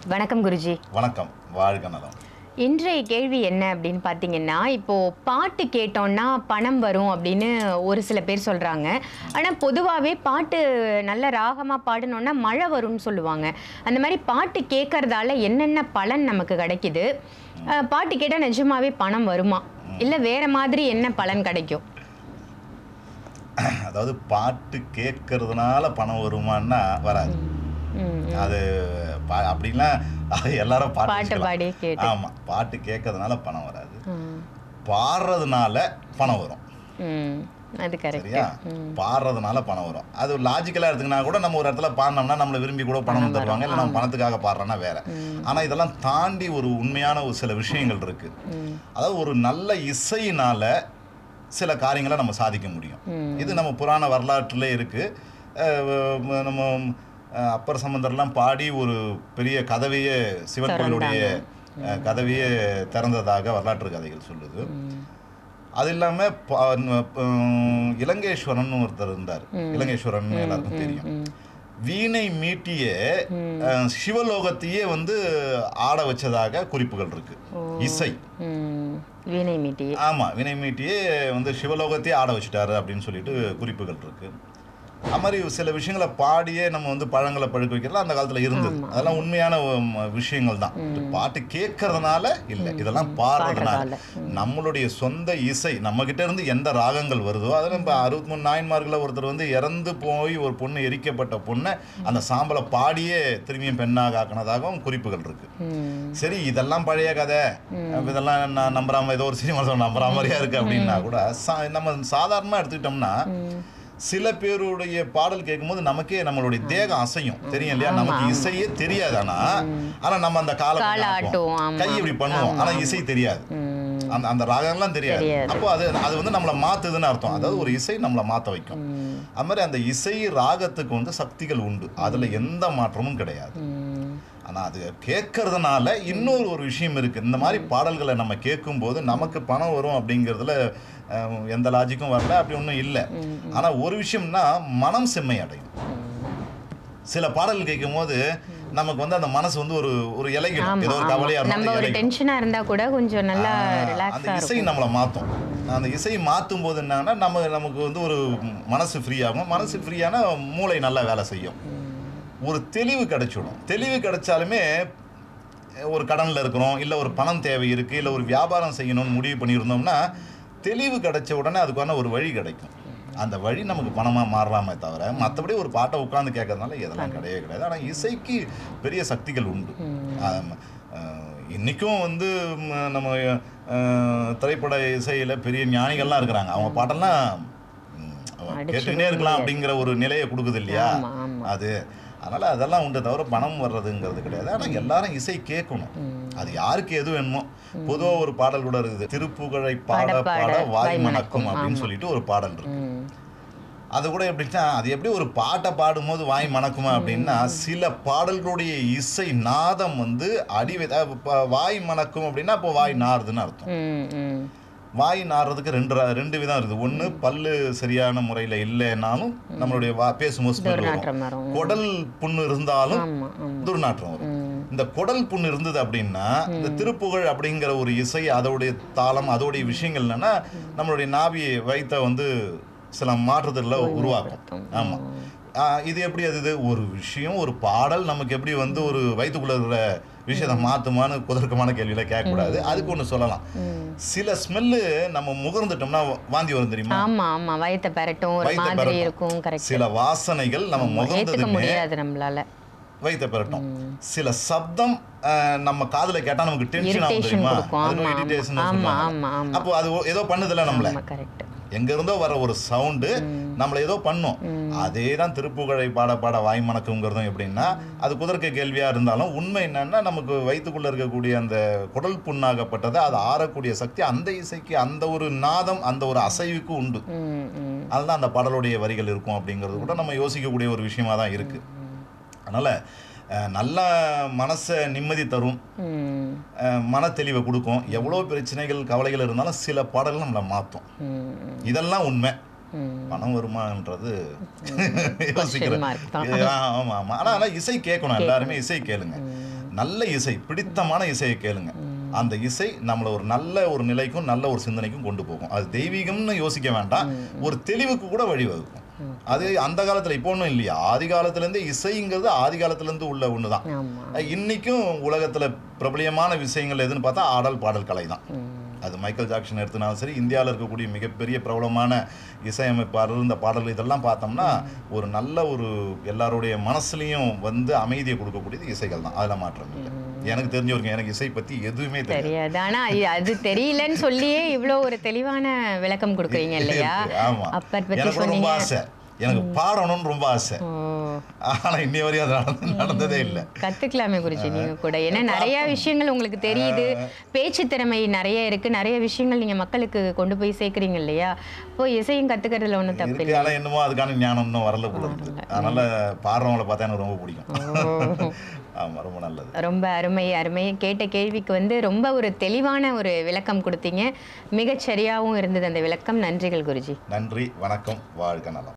வணக்கம் குருஜி வணக்கம் வாழ்க நலம் இன்றைய கேள்வி என்ன அப்படின்னு பார்த்தீங்கன்னா இப்போ பாட்டு கேட்டோம்னா பணம் வரும் அப்படின்னு ஒரு சில பேர் சொல்றாங்க ஆனால் பொதுவாகவே பாட்டு நல்ல ராகமாக பாடணும்னா மழை வரும்னு சொல்லுவாங்க அந்த மாதிரி பாட்டு கேட்கறதால என்னென்ன பலன் நமக்கு கிடைக்குது அஹ், பாட்டு கேட்டால் நிஜமாவே பணம் வருமா இல்லை வேற மாதிரி என்ன பலன் கிடைக்கும் அதாவது பாட்டு கேட்கறதுனால பணம் வருமான்னா வராது ம், அது பா- அப்படிலாம் எல்லாரும் பாட்டு பாட்டு வச்சுக்கலாம். பாடி கேட்டு ஆமா பாட்டு கேட்கறதுனால பணம் வராது ம், பாடுறதுனால பணம் வரும் ம், அது கரெக்ட் சரியா பாடுறதுனால பணம் வரும் அது லாஜிக்கலா எடுத்துக்கினா கூட நம்ம ஒரு இடத்துல பாடினோம்னா நம்மளை விரும்பி கூட பணம் தருவாங்க இல்லை நம்ம பணத்துக்காக பாடுறோன்னா வேற ஆனா இதெல்லாம் தாண்டி ஒரு உண்மையான ஒரு சில விஷயங்கள் இருக்கு அதாவது ஒரு நல்ல இசையினால சில காரியங்களை நம்ம சாதிக்க முடியும் இது நம்ம புராண வரலாற்றுல இருக்கு அஹ் நம்ம அஹ் அப்பர் சம்பந்தர்லாம் பாடி ஒரு பெரிய கதவையே சிவன் கோயிலுடைய அஹ், கதவையே திறந்ததாக வரலாற்று கதைகள் சொல்லுது அது இல்லாம பா- உம், இலங்கேஸ்வரன் ஒருத்தர் இருந்தார் இலங்கேஸ்வரன் எல்லாருக்கும் தெரியும் வீணை மீட்டிய அஹ், சிவலோகத்தையே வந்து ஆட வச்சதாக குறிப்புகள் இருக்கு இசை ம், வீணை மீட்டி ஆமா வினை மீட்டியே வந்து சிவலோகத்தையே ஆட வச்சுட்டாரு அப்படின்னு சொல்லிட்டு குறிப்புகள் இருக்கு அது மாதிரி சில விஷயங்களை பாடியே நம்ம வந்து பழங்களை பழுக்க வைக்கிறதுல அந்த காலத்துல இருந்தது அதெல்லாம் உண்மையான உம், விஷயங்கள் தான் பாட்டு கேட்கறதுனால இல்லை இதெல்லாம் பாடுறதுனால நம்மளுடைய சொந்த இசை நம்ம கிட்ட இருந்து எந்த ராகங்கள் வருதோ அதில் இப்போ அறுபத்தி மூணு நாயன்மார்களில் ஒருத்தர் வந்து இறந்து போய் ஒரு பொண்ணு எரிக்கப்பட்ட பொண்ணை அந்த சாம்பலை பாடியே திரும்பியும் பெண்ணாக ஆக்கினதாகவும் குறிப்புகள் இருக்கு ம், சரி இதெல்லாம் பழைய கதை இதெல்லாம் நான் நம்புறாம ஏதோ ஒரு சினிமா சொல்ல நம்புற மாதிரியா இருக்கு அப்படின்னா கூட சா- நம்ம சாதாரணமா எடுத்துக்கிட்டோம்னா சில பேருடைய பாடல் கேட்கும்போது நமக்கே நம்மளுடைய தேகம் அசையும் தெரியும் இல்லையா நமக்கு இசையே தெரியாது ஆனா ஆனா நம்ம அந்த கால கால ஆட்டும், ஆமா. கை இப்படி பண்ணுவோம் ஆனா இசை தெரியாது ம், அந்த அந்த ராகம்லாம் தெரியாது தெரியாது. அப்போ அது அது வந்து நம்மளை மாத்துதுன்னு அர்த்தம் அதாவது ஒரு இசை நம்மளை மாத்த வைக்கும் அது மாதிரி அந்த இசை ராகத்துக்கு வந்து சக்திகள் உண்டு அதுல எந்த மாற்றமும் கிடையாது ம், ஆனா அது கேட்கறதுனால இன்னொரு ஒரு விஷயம் இருக்கு இந்த மாதிரி பாடல்களை நம்ம கேட்கும்போது நமக்கு பணம் வரும் அப்படிங்கிறதுல அஹ், எந்த லாஜிக்கும் வரல அப்படி ஒன்றும் இல்லை ஆனா ஒரு விஷயம்னா மனம் செம்மை அடையும் சில பாடல் கேட்கும் போது நமக்கு வந்து அந்த மனசு வந்து ஒரு ஒரு இலைகிடும் ஆமா, ஏதோ ஒரு ஆமா. கவலையா நம்ம இருந்தாலும் ஒரு இலைகிடும். டென்ஷனா இருந்தா கூட கொஞ்சம் நல்லா அந்த ரிலாக்ஸா இசை இருக்கும் நம்மளை மாற்றும் அந்த இசை மாற்றும் போது என்னன்னா நம்ம நமக்கு வந்து ஒரு மனசு ஃப்ரீயாகும் மனசு ஃப்ரீயான மூளை நல்லா வேலை செய்யும் ஒரு தெளிவு கிடைச்சிடும் தெளிவு கிடைச்சாலுமே ஒரு கடனில் இருக்கிறோம் இல்லை ஒரு பணம் தேவை இருக்குது இல்லை ஒரு வியாபாரம் செய்யணும்னு முடிவு பண்ணியிருந்தோம்னா தெளிவு கிடைச்ச உடனே அதுக்கான ஒரு வழி கிடைக்கும் அந்த வழி நமக்கு பணமாக மாறலாமே தவிர மற்றபடி ஒரு பாட்டை உட்காந்து கேட்கறதுனால இதெல்லாம் கிடையவே கிடையாது ஆனால் இசைக்கு பெரிய சக்திகள் உண்டு ஆம், அஹ், இன்னைக்கும் வந்து ம், நம்ம அஹ், திரைப்பட இசையில் பெரிய ஞானிகள்லாம் இருக்கிறாங்க அவங்க பாட்டெல்லாம் ம், அடிச்சு கேட்டுக்கிட்டே இருக்கலாம் அப்படிங்கிற ஒரு நிலையை கொடுக்குது இல்லையா ஆமா, ஆமா. அது அதனால அதெல்லாம் உண்டு தவிர பணம் வர்றதுங்கிறது கிடையாது ஆனால் எல்லாரும் இசை கேட்கணும் அது யாருக்கு எது வேணுமோ பொதுவா ஒரு பாடல் கூட இருக்குது திருப்புகழை பாட பாட, பாட பாட, வாய் வாய் மணக்கும் மணக்கும். அப்படின்னு ஆமா. சொல்லிட்டு ஒரு பாடல் இருக்கு ம், அது கூட எப்படின்னா அது எப்படி ஒரு பாட்டை பாடும்போது வாய் மணக்குமா அப்படின்னா சில பாடல்களுடைய இசை நாதம் வந்து அடி வை- ப- வாய் மணக்கும் அப்படின்னா இப்போ வாய் நாறுதுன்னு அர்த்தம் ம், ம். வாய் நாறுறதுக்கு ரெண்டு ர- ரெண்டு விதம் இருக்குது ஒன்று பல்லு சரியான முறையில் இல்லைன்னாலும் நம்மளுடைய வா பேசும்போது smell வரும் துர்நாற்றம் வரும் குடல் புண்ணு இருந்தாலும் ஆமா ஆமா துர்நாற்றம் வரும் ம், இந்த குடல் புண்ணு இருந்தது அப்படின்னா இந்த திருப்புகழ் அப்படிங்கிற ஒரு இசை அதோடைய தாளம் அதோடைய விஷயங்கள் என்னன்னா நம்மளுடைய நாபியை வைத்த வந்து சில மாற்றுதல்ல உருவாக்கும் ஆமா ஆஹ் இது எப்படி அது இது ஒரு விஷயம் ஒரு பாடல் நமக்கு எப்படி வந்து ஒரு வயிற்றுக்குள்ள இருக்கிற விஷயத்தை மாத்துமான்னு குதர்க்கமான கேள்வியில கேட்கக்கூடாது அதுக்கு ஒன்று சொல்லலாம் சில ஸ்மெல்லு நம்ம முகர்ந்துட்டோம்னா வாந்தி வரும் தெரியுமா ஆமா ஆமா வயத்தை பெரட்டும் ஒரு வயித்தை மாதிரி பெரட்டும். இருக்கும் கரெக்ட் சில வாசனைகள் நம்ம ஏத்துக்க முகர்ந்ததுமே முடியாது நம்மளால வயிற்ற பெறட்டும் சில சப்தம் அஹ், நம்ம காதுல கேட்டா நமக்கு டென்ஷன் ஆகும் இரிட்டேஷன் தெரியுமா கொடுக்கும் அது ஆமா இரிட்டேஷன் ஆமா ஆமா ஆமா அப்போ அது ஒ- ஏதோ பண்ணுதுல நம்மள ஆமா கரெக்ட் எங்க இருந்தோ வர ஒரு சவுண்டு நம்மள ஏதோ பண்ணும் அதே தான் திருப்புகழை பாட பாட வாய் மணக்குங்கிறதும் எப்படின்னா அது குதர்க்க கேள்வியா இருந்தாலும் உண்மை என்னன்னா நமக்கு வயிற்றுக்குள்ள இருக்கக்கூடிய அந்த குடல் புண்ணாகப்பட்டது அது ஆறக்கூடிய சக்தி அந்த இசைக்கு அந்த ஒரு நாதம் அந்த ஒரு அசைவுக்கு உண்டு ம் ம் அதுதான் அந்த பாடலுடைய வரிகள் இருக்கும் அப்படிங்கிறது கூட நம்ம யோசிக்கக்கூடிய ஒரு விஷயமா தான் இருக்கு அதனால அஹ், நல்ல மனசை நிம்மதி தரும் ம் அஹ், மன தெளிவை கொடுக்கும் எவ்வளோ பிரச்சனைகள் கவலைகள் இருந்தாலும் சில பாடல்கள் நம்மளை மாற்றும் ம் இதெல்லாம் உண்மை ம் பணம் வருமான்றது யோசிக்கிறேன் mark தான். ஆ, ஆமா ஆமா ஆனா ஆனா இசை கேட்கணும் எல்லாருமே இசை கேளுங்க நல்ல இசை பிடித்தமான இசையை கேளுங்க அந்த இசை நம்மளை ஒரு நல்ல ஒரு நிலைக்கும் நல்ல ஒரு சிந்தனைக்கும் கொண்டு போகும் அது தெய்வீகம்னு யோசிக்க வேண்டாம் ஒரு தெளிவுக்கு கூட வழிவகுக்கும் அது அந்த காலத்துல இப்போ ஒன்றும் இல்லையா ஆதி காலத்துல இருந்தே இசைங்கிறது ஆதி காலத்துல இருந்து உள்ள ஒண்ணுதான் ஆமா இன்னைக்கும் உலகத்துல பிரபலியமான விஷயங்கள் எதுன்னு பார்த்தா ஆடல் பாடல் கலை தான் ம். அது மைக்கேல் ஜாக்சன் எடுத்தனாலும் சரி இந்தியாவில் இருக்கக்கூடிய மிகப்பெரிய பிரபலமான இசையமைப்பாளர் இந்த பாடல் இதெல்லாம் பார்த்தோம்னா ஒரு நல்ல ஒரு எல்லாருடைய மனசுலையும் வந்து அமைதியை கொடுக்கக்கூடியது இசைகள் தான் அதில் மாற்றம் இல்லை எனக்கு தெரிஞ்சவருங்க எனக்கு இசை பற்றி எதுவுமே தெரியாது தெரியாது ஆனா அது- அது தெரியலன்னு சொல்லியே இவ்வளோ ஒரு தெளிவான விளக்கம் கொடுக்குறீங்க இல்லையா இருக்கு, ஆமா அப்பர் பத்தி எனக்கு ரொம்ப சொன்னீங்க ஆசை எனக்கு பாடணும்னு ரொம்ப ஆசை ஓ ஆனா இன்னைய வரையும் அது நடந்து- நடந்ததே இல்லை கத்துக்கலாமே குருஜி நீங்க கூட ஏன்னா நிறைய விஷயங்கள் உங்களுக்கு தெரியுது பேச்சு திறமை நிறைய இருக்கு நிறைய விஷயங்கள் நீங்க மக்களுக்கு கொண்டு போய் சேர்க்குறீங்க இல்லையா இப்போ இசையும் கத்துக்கிறதுல ஒன்றும் தப்பு இருக்கு ஆனா என்னமோ அதுக்கான ஞானம் இன்னும் வரல போல இருக்குது அதனால பாடுறவங்கள பார்த்தா எனக்கு ரொம்ப பிடிக்கும் ஓ. ஆமா ரொம்ப நல்லது ரொம்ப அருமை அருமை கேட்ட கேள்விக்கு வந்து ரொம்ப ஒரு தெளிவான ஒரு விளக்கம் கொடுத்தீங்க மிகச் சரியாகவும் இருந்தது அந்த விளக்கம் நன்றிகள் குருஜி நன்றி வணக்கம் வாழ்க நலம்